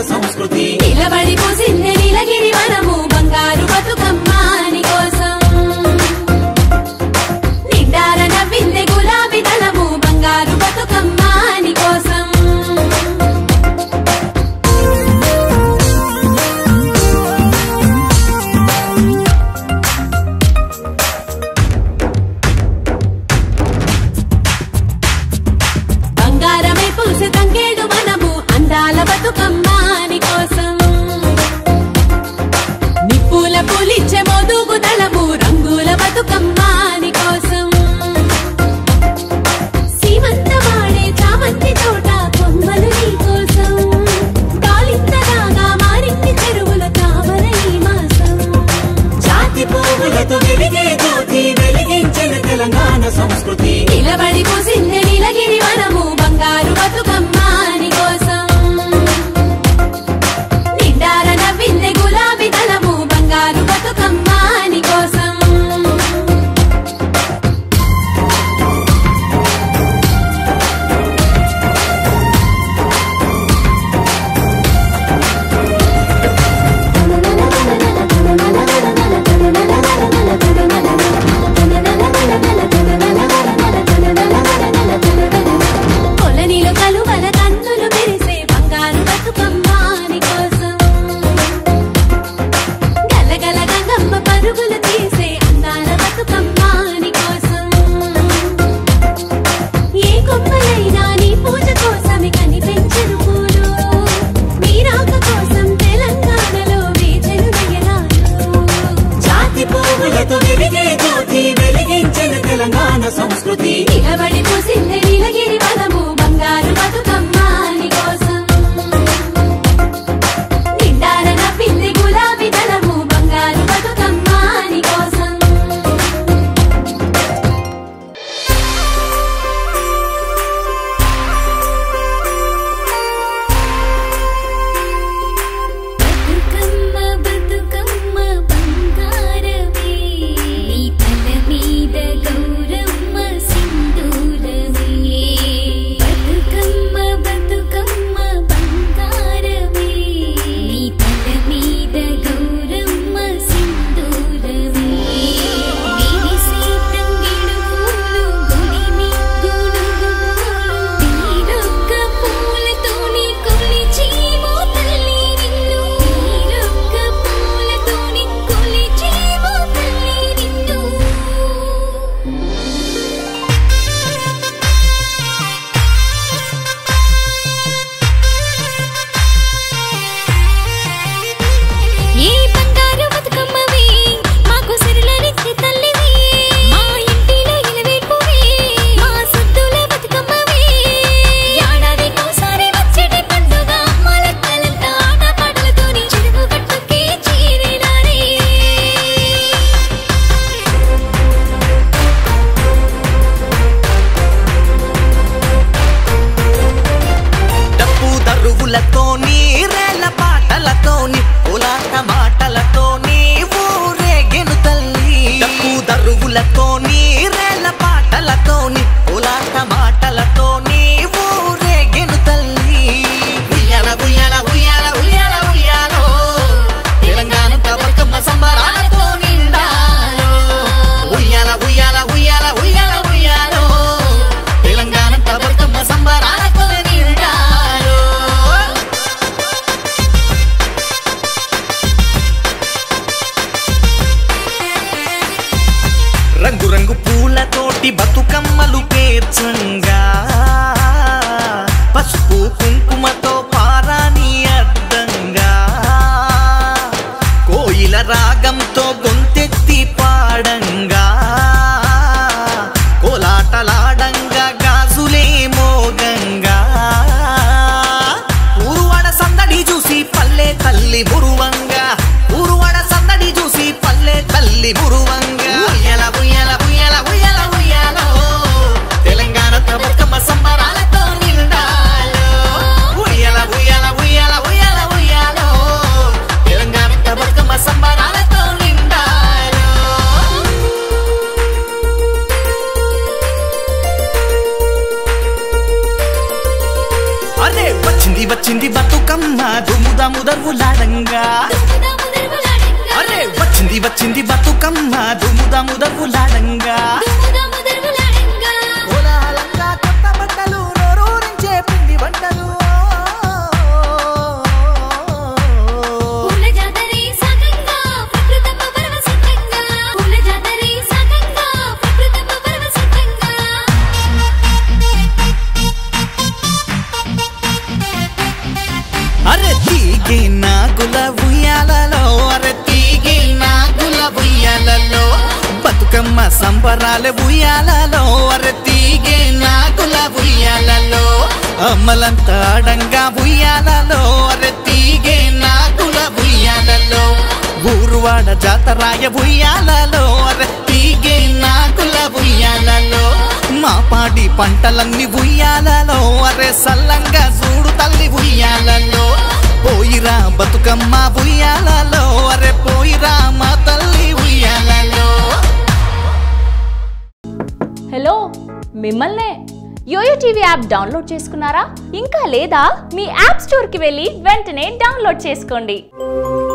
సంస్కృతి నిలబడి పూసింది నీలగిరి వనము బంగారు బతుకమ్మాని కోసం నిండార నవ్వింది గులాబీ దళము బంగారు బతుకమ్మాని కోసం బంగారమై పూసే తంగేడు మనము అందాల బతుకమ్మాని కోసం వచ్చింది బతుకమ్మ దుముదాము దర్వులాడంగా దుమ్ముదాము దరువులాడంగా. అరే వచ్చింది వచ్చింది బతుకమ్మ దుముదాము దర్వులాడంగా దుమ్ముదాము దరువులాడంగా. కోలాహలంగా కొత్త బట్టలు నోరూరించే పిండి వంటలు పూల జాతరే సాగంగా, ప్రకృతమ్మ పరవశించంగా. పూల జాతరే సాగంగా, ప్రకృతమ్మ పరవశించంగా. అరే తీగి నాగుల ఉయ్యాలలో అరే తీగి నాగుల ఉయ్యాలలో బతుకమ్మ సంబరాల ఉయ్యాలలో అరే తీగి నాగుల ఉయ్యాలలో అమ్మలంతా ఆడంగా ఉయ్యాలలో అరే తీగి నాగుల ఉయ్యాలలో ఊరువాడ జాతరాయ ఉయ్యాలలో అరే తీగి నాగుల ఉయ్యాలలో మా పాడి పంటలన్నీ ఉయ్యాలలో అరే సల్లంగా చూడు తల్లి ఉయ్యాలలో పోయిరా బతుకమ్మ ఉయ్యాలలో అరే పోయిరా మా తల్లి ఉయ్యాలలో హలో మిమ్మల్నే యోయో టీవీ యాప్ డౌన్లోడ్ చేసుకున్నారా ఇంకా లేదా మీ యాప్ స్టోర్కి వెళ్ళి వెంటనే డౌన్లోడ్ చేసుకోండి